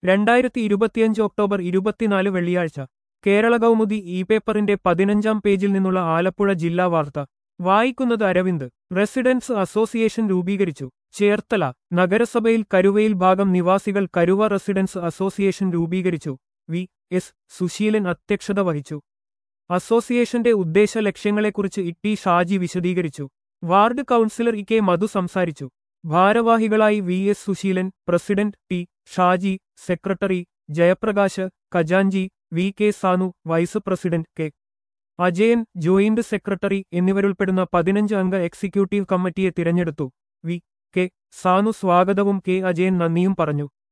രണ്ടായിരത്തി ഇരുപത്തിയഞ്ച് ഒക്ടോബർ ഇരുപത്തിനാല് വെള്ളിയാഴ്ച കേരള കൗമുദി ഇ പേപ്പറിന്റെ പതിനഞ്ചാം പേജിൽ നിന്നുള്ള ആലപ്പുഴ ജില്ലാ വാർത്ത വായിക്കുന്നത് അരവിന്ദ് റെസിഡൻസ് അസോസിയേഷൻ രൂപീകരിച്ചു ചേർത്തല നഗരസഭയിൽ കരുവയിൽ ഭാഗം നിവാസികൾ കരുവ റെസിഡൻസ് അസോസിയേഷൻ രൂപീകരിച്ചു വി എസ് സുശീലൻ അധ്യക്ഷത വഹിച്ചു അസോസിയേഷന്റെ ഉദ്ദേശ ലക്ഷ്യങ്ങളെക്കുറിച്ച് ഇ ഷാജി വിശദീകരിച്ചു ward councillor E K Madhu സംസാരിച്ചു ഭാരവാഹികളായി V S Susheelan president T Shaji secretary Jayaprakash ഖജാൻജി V K Sanu vice president K Ajayan joint secretary എന്നിവരുൾപ്പെടുന്ന പതിനഞ്ച് അംഗ എക്സിക്യൂട്ടീവ് കമ്മിറ്റിയെ തിരഞ്ഞെടുത്തു വി കെ സാനു സ്വാഗതവും കെ അജയൻ നന്ദിയും പറഞ്ഞു